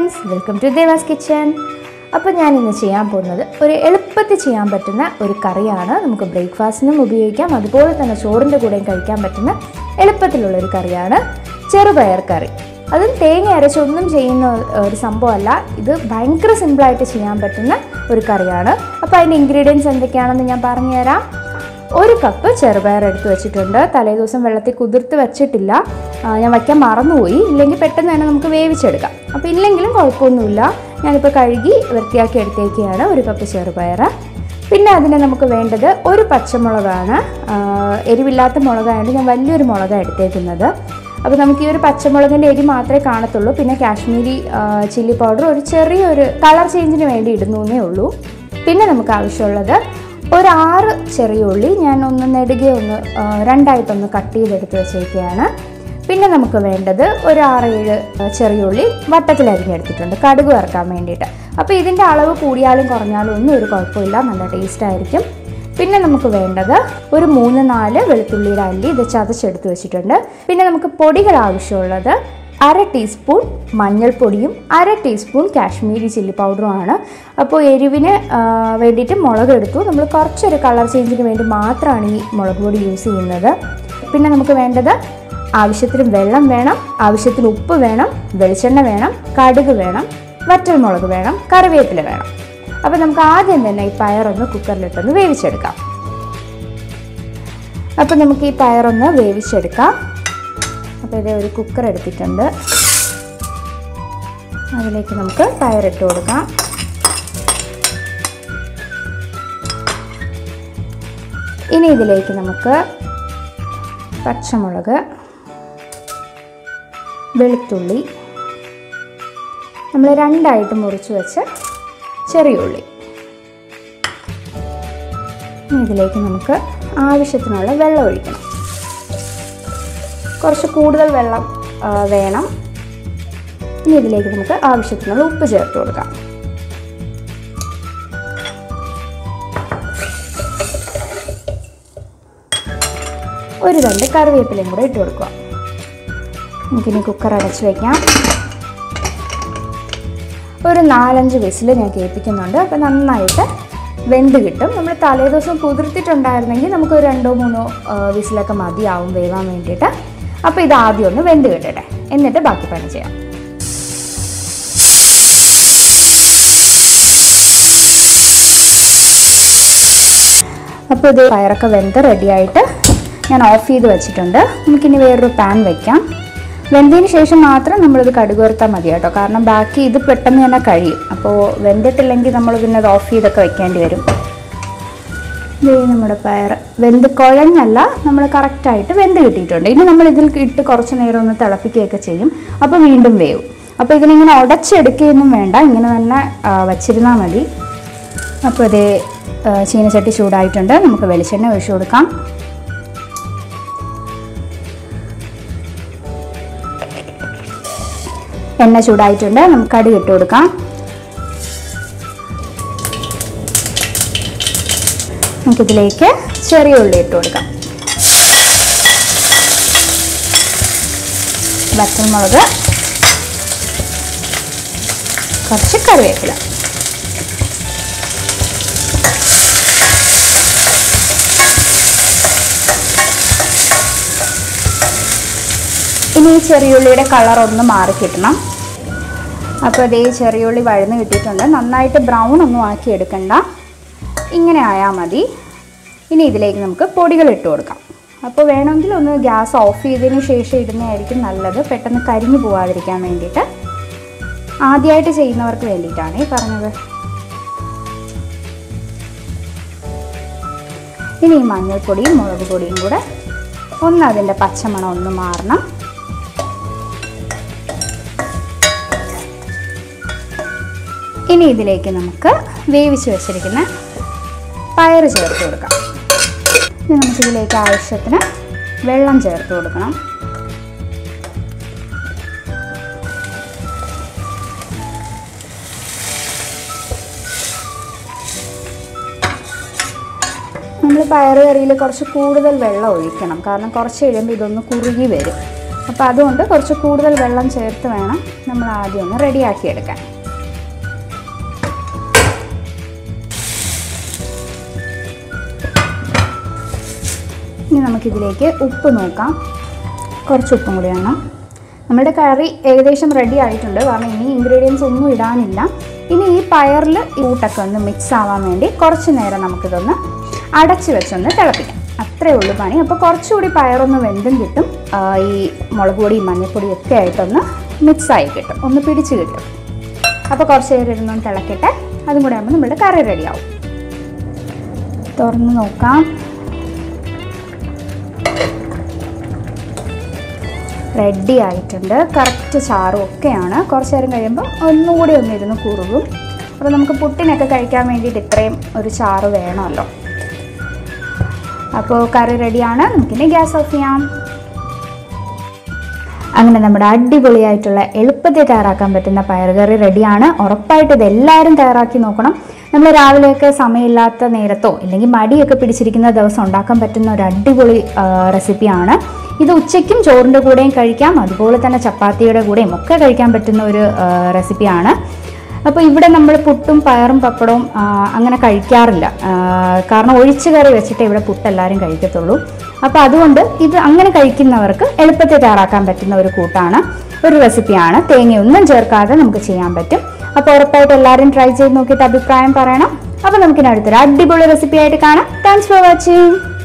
friends welcome to Deva's kitchen അപ്പോൾ ഞാൻ ഇന്ന് ചെയ്യാൻ പോകുന്നത് ഒരു എളുപ്പത്തിൽ ചെയ്യാൻ പറ്റുന്ന ഒരു കറിയാണ് നമുക്ക് ബ്രേക്ക്ഫാസ്റ്റിനും ഉപയോഗിക്കാം അതുപോലെ തന്നെ ചോറിൻ്റെ കൂടെയും കഴിക്കാൻ പറ്റുന്ന എളുപ്പത്തിലുള്ള ഒരു കറിയാണ് ചെറുപയർ കറി അതും തേങ്ങ അരച്ചൊന്നും ചെയ്യുന്ന ഒരു സംഭവമല്ല ഇത് ഭയങ്കര സിമ്പിളായിട്ട് ചെയ്യാൻ പറ്റുന്ന ഒരു കറിയാണ് അപ്പോൾ അതിൻ്റെ ഇൻഗ്രീഡിയൻസ് എന്തൊക്കെയാണെന്ന് ഞാൻ പറഞ്ഞുതരാം ഒരു കപ്പ് ചെറുപയർ എടുത്ത് വെച്ചിട്ടുണ്ട് തലേദിവസം വെള്ളത്തിൽ കുതിർത്ത് വെച്ചിട്ടില്ല ആ, ഞാൻ വയ്ക്കാൻ മറന്നുപോയി ഇല്ലെങ്കിൽ പെട്ടെന്ന് തന്നെ നമുക്ക് വേവിച്ചെടുക്കാം അപ്പോൾ ഇല്ലെങ്കിലും കുഴപ്പമൊന്നുമില്ല ഞാനിപ്പോൾ കഴുകി വൃത്തിയാക്കി എടുത്തേക്കാണ് ഒരു കപ്പ് ചെറുപയർ പിന്നെ അതിന് നമുക്ക് വേണ്ടത് ഒരു പച്ചമുളകാണ് ആ, എരിവില്ലാത്ത മുളകായതുകൊണ്ട് ഞാൻ വലിയൊരു മുളകാണ് എടുത്തേക്കുന്നത് അപ്പോൾ നമുക്ക് ഈ ഒരു പച്ചമുളകിൻ്റെ എരി മാത്രമേ കാണത്തുള്ളൂ പിന്നെ കാശ്മീരി ആ, ചില്ലി പൗഡർ ഒരു ചെറിയൊരു കളർ ചേഞ്ചിന് വേണ്ടി ഇടുന്നു എന്നേ ഉള്ളൂ പിന്നെ നമുക്ക് ആവശ്യമുള്ളത് ഒരു ആറ് ചെറിയ ഉള്ളി ഞാൻ ഒന്ന് നെടുകെ ഒന്ന് ആ, രണ്ടായിട്ടൊന്ന് കട്ട് ചെയ്തെടുത്ത് വെച്ചേക്കുകയാണ് പിന്നെ നമുക്ക് വേണ്ടത് ഒരു ആറ് ഏഴ് ചെറിയ ഉള്ളി വട്ടത്തിൽ അരിഞ്ഞെടുത്തിട്ടുണ്ട് കടുക് വറുക്കാൻ വേണ്ടിയിട്ട് അപ്പോൾ ഇതിൻ്റെ അളവ് കൂടിയാലും കുറഞ്ഞാലും ഒന്നും ഒരു കുഴപ്പമില്ല നല്ല ടേസ്റ്റ് ആയിരിക്കും പിന്നെ നമുക്ക് വേണ്ടത് ഒരു മൂന്ന് നാല് വെളുത്തുള്ളിയുടെ അല്ലി ഇത് ചതച്ചെടുത്ത് വെച്ചിട്ടുണ്ട് പിന്നെ നമുക്ക് പൊടികൾ ആവശ്യമുള്ളത് അര ടീസ്പൂൺ മഞ്ഞൾപ്പൊടിയും അര ടീസ്പൂൺ കാശ്മീരി ചില്ലി പൗഡറുമാണ് അപ്പോൾ എരിവിന് ആ, വേണ്ടിയിട്ട് മുളക് എടുത്തു നമ്മൾ കുറച്ചൊരു കളർ ചേഞ്ചിന് വേണ്ടി മാത്രമാണ് ഈ മുളക് പൊടി യൂസ് ചെയ്യുന്നത് പിന്നെ നമുക്ക് വേണ്ടത് ആവശ്യത്തിന് വെള്ളം വേണം ആവശ്യത്തിന് ഉപ്പ് വേണം വെളിച്ചെണ്ണ വേണം കടുക് വേണം വറ്റൽ മുളക് വേണം കറിവേപ്പില വേണം അപ്പോൾ നമുക്ക് ആദ്യം തന്നെ ഈ പയറൊന്ന് കുക്കറിലിട്ടൊന്ന് വേവിച്ചെടുക്കാം അപ്പോൾ നമുക്ക് ഈ പയറൊന്ന് വേവിച്ചെടുക്കാം അപ്പോൾ ഇതേ ഒരു കുക്കർ എടുത്തിട്ടുണ്ട് അതിലേക്ക് നമുക്ക് പയറിട്ട് കൊടുക്കാം ഇനി ഇതിലേക്ക് നമുക്ക് പച്ചമുളക് വെളുത്തുള്ളി നമ്മൾ രണ്ടായിട്ട് മുറിച്ച് വെച്ച ചെറിയ ഉള്ളി ഇനി ഇതിലേക്ക് നമുക്ക് ആവശ്യത്തിനുള്ള വെള്ളം ഒഴിക്കണം കുറച്ച് കൂടുതൽ വെള്ളം ആ, വേണം ഇനി ഇതിലേക്ക് നമുക്ക് ആവശ്യത്തിനുള്ള ഉപ്പ് ചേർത്ത് കൊടുക്കാം ഒരു രണ്ട് കറിവേപ്പിലയും കൂടെ ഇട്ട് കൊടുക്കുക നമുക്കിനി കുക്കർ അടച്ച് വയ്ക്കാം ഒരു നാലഞ്ച് വിസിൽ ഞാൻ കേൾപ്പിക്കുന്നുണ്ട് അപ്പോൾ നന്നായിട്ട് വെന്ത് കിട്ടും നമ്മൾ തലേദിവസം കുതിർത്തിട്ടുണ്ടായിരുന്നെങ്കിൽ നമുക്ക് ഒരു രണ്ടോ മൂന്നോ ആ, വിസിലൊക്കെ മതിയാവും വേവാൻ വേണ്ടിയിട്ട് അപ്പോൾ ഇത് ആദ്യം ഒന്ന് വെന്ത് കിട്ടട്ടെ എന്നിട്ട് ബാക്കി പണി ചെയ്യാം അപ്പോൾ ഇത് പയറൊക്കെ വെന്ത് റെഡിയായിട്ട് ഞാൻ ഓഫ് ചെയ്ത് വെച്ചിട്ടുണ്ട് നമുക്കിനി വേറൊരു പാൻ വയ്ക്കാം വെന്തതിന് ശേഷം മാത്രം നമ്മളിത് കടുക് വറുത്താൽ മതി കേട്ടോ കാരണം ബാക്കി ഇത് പെട്ടെന്ന് തന്നെ കഴിയും അപ്പോൾ വെന്തിട്ടില്ലെങ്കിൽ നമ്മൾ പിന്നെ അത് ഓഫ് ചെയ്തൊക്കെ വെക്കേണ്ടി വരും ദേ നമ്മുടെ പയർ വെന്ത് കുഴഞ്ഞല്ല നമ്മൾ കറക്റ്റായിട്ട് വെന്ത് കിട്ടിയിട്ടുണ്ട് ഇനി നമ്മൾ ഇതിൽ ഇട്ട് കുറച്ച് നേരം ഒന്ന് തിളപ്പിക്കുകയൊക്കെ ചെയ്യും അപ്പോൾ വീണ്ടും വേവും അപ്പോൾ ഇതിനിങ്ങനെ ഉടച്ചെടുക്കുകയൊന്നും വേണ്ട ഇങ്ങനെ തന്നെ ആ, വച്ചിരുന്നാൽ മതി അപ്പോൾ ഇത് ചീനച്ചട്ടി ചൂടായിട്ടുണ്ട് നമുക്ക് വെളിച്ചെണ്ണ ഒഴിച്ചു കൊടുക്കാം എണ്ണ ചൂടായിട്ടുണ്ട് നമുക്ക് കടുക് ഇട്ട് കൊടുക്കാം നമുക്കിതിലേക്ക് ചെറിയ ഉള്ളി ഇട്ട് കൊടുക്കാം വറ്റൽമുളക് കുറച്ച് കറിവേപ്പില ഇനി ഈ ചെറിയുള്ളിയുടെ കളർ ഒന്ന് മാറി കിട്ടണം അപ്പോൾ അതേ ചെറിയുള്ളി വഴന്ന് കിട്ടിയിട്ടുണ്ട് നന്നായിട്ട് ബ്രൗൺ ഒന്നും ആക്കി എടുക്കണ്ട ഇങ്ങനെ ആയാൽ മതി ഇനി ഇതിലേക്ക് നമുക്ക് പൊടികൾ ഇട്ട് കൊടുക്കാം അപ്പോൾ വേണമെങ്കിൽ ഒന്ന് ഗ്യാസ് ഓഫ് ചെയ്തതിന് ശേഷം ഇടുന്നതായിരിക്കും നല്ലത് പെട്ടെന്ന് കരിഞ്ഞു പോവാതിരിക്കാൻ വേണ്ടിയിട്ട് ആദ്യമായിട്ട് ചെയ്യുന്നവർക്ക് വേണ്ടിയിട്ടാണ് ഈ പറഞ്ഞത് ഇനി ഈ മഞ്ഞൾപ്പൊടിയും മുളക് പൊടിയും കൂടെ ഒന്ന് അതിൻ്റെ പച്ചമണം ഒന്ന് മാറണം ഇനി ഇതിലേക്ക് നമുക്ക് വേവിച്ച് വെച്ചിരിക്കുന്ന പയർ ചേർത്ത് കൊടുക്കാം ഇനി നമുക്കിതിലേക്ക് ആവശ്യത്തിന് വെള്ളം ചേർത്ത് കൊടുക്കണം നമ്മൾ പയറ് കറിയിൽ കുറച്ച് കൂടുതൽ വെള്ളം ഒഴിക്കണം കാരണം കുറച്ച് കഴിയുമ്പോൾ ഇതൊന്ന് കുറുകി വരും അപ്പോൾ അതുകൊണ്ട് കുറച്ച് കൂടുതൽ വെള്ളം ചേർത്ത് വേണം നമ്മൾ ആദ്യം ഒന്ന് റെഡിയാക്കി എടുക്കാൻ ഇനി നമുക്കിതിലേക്ക് ഉപ്പ് നോക്കാം കുറച്ച് ഉപ്പും കൂടി വേണം നമ്മുടെ കറി ഏകദേശം റെഡി ആയിട്ടുണ്ട് കാരണം ഇനി ഇൻഗ്രീഡിയൻസ് ഒന്നും ഇടാനില്ല ഇനി ഈ പയറിൽ ഈ ഊട്ടൊക്കെ ഒന്ന് മിക്സ് ആവാൻ വേണ്ടി കുറച്ച് നേരം നമുക്കിതൊന്ന് അടച്ച് വെച്ചൊന്ന് തിളപ്പിക്കാം അത്രേ ഉള്ളൂ പണി അപ്പോൾ കുറച്ചുകൂടി പയറൊന്ന് വെന്തും കിട്ടും ആ, ഈ മുളക് പൊടിയും മഞ്ഞൾപ്പൊടിയും ഒക്കെ ആയിട്ടൊന്ന് മിക്സായി കിട്ടും ഒന്ന് പിടിച്ച് കിട്ടും അപ്പോൾ കുറച്ച് നേരം ഇരുന്നൊന്ന് തിളക്കട്ടെ അതും കൂടെ ആകുമ്പോൾ നമ്മുടെ കറി റെഡിയാവും തുറന്ന് നോക്കാം റെഡി ആയിട്ടുണ്ട് കറക്റ്റ് ചാറും ഒക്കെയാണ് കുറച്ച് നേരം കഴിയുമ്പോൾ ഒന്നുകൂടി ഒന്ന് ഇരുന്ന് കുറുകും അപ്പോൾ നമുക്ക് പുട്ടിനൊക്കെ കഴിക്കാൻ വേണ്ടിയിട്ട് ഇത്രയും ഒരു ചാറ് വേണമല്ലോ അപ്പോൾ കറി റെഡിയാണ് നമുക്കിനി ഗ്യാസ് ഓഫ് ചെയ്യാം അങ്ങനെ നമ്മുടെ അടിപൊളിയായിട്ടുള്ള എളുപ്പത്തിൽ തയ്യാറാക്കാൻ പറ്റുന്ന പയറുകറി റെഡിയാണ് ഉറപ്പായിട്ട് ഇത് എല്ലാവരും തയ്യാറാക്കി നോക്കണം നമ്മൾ രാവിലെയൊക്കെ സമയമില്ലാത്ത നേരത്തോ ഇല്ലെങ്കിൽ മടിയൊക്കെ പിടിച്ചിരിക്കുന്ന ദിവസം ഉണ്ടാക്കാൻ പറ്റുന്ന ഒരു അടിപൊളി ആ, റെസിപ്പിയാണ് ഇത് ഉച്ചയ്ക്കും ചോറിൻ്റെ കൂടെയും കഴിക്കാം അതുപോലെ തന്നെ ചപ്പാത്തിയുടെ കൂടെയും ഒക്കെ കഴിക്കാൻ പറ്റുന്ന ഒരു ആ, റെസിപ്പിയാണ് അപ്പോൾ ഇവിടെ നമ്മൾ പുട്ടും പയറും പപ്പടവും ആ, അങ്ങനെ കഴിക്കാറില്ല ആ, കാരണം ഒഴിച്ചു കറി വെച്ചിട്ട് ഇവിടെ പുട്ട് എല്ലാവരും കഴിക്കത്തുള്ളൂ അപ്പോൾ അതുകൊണ്ട് ഇത് അങ്ങനെ കഴിക്കുന്നവർക്ക് എളുപ്പത്തിൽ തയ്യാറാക്കാൻ പറ്റുന്ന ഒരു കൂട്ടാണ് ഒരു റെസിപ്പിയാണ് തേങ്ങയൊന്നും ചേർക്കാതെ നമുക്ക് ചെയ്യാൻ പറ്റും അപ്പോൾ ഉറപ്പായിട്ട് എല്ലാവരും ട്രൈ ചെയ്ത് നോക്കിയിട്ട് അഭിപ്രായം പറയണം അപ്പോൾ നമുക്കിനി അടുത്തൊരു അടിപൊളി റെസിപ്പി ആയിട്ട് കാണാം താങ്ക്സ് ഫോർ വാച്ചിങ്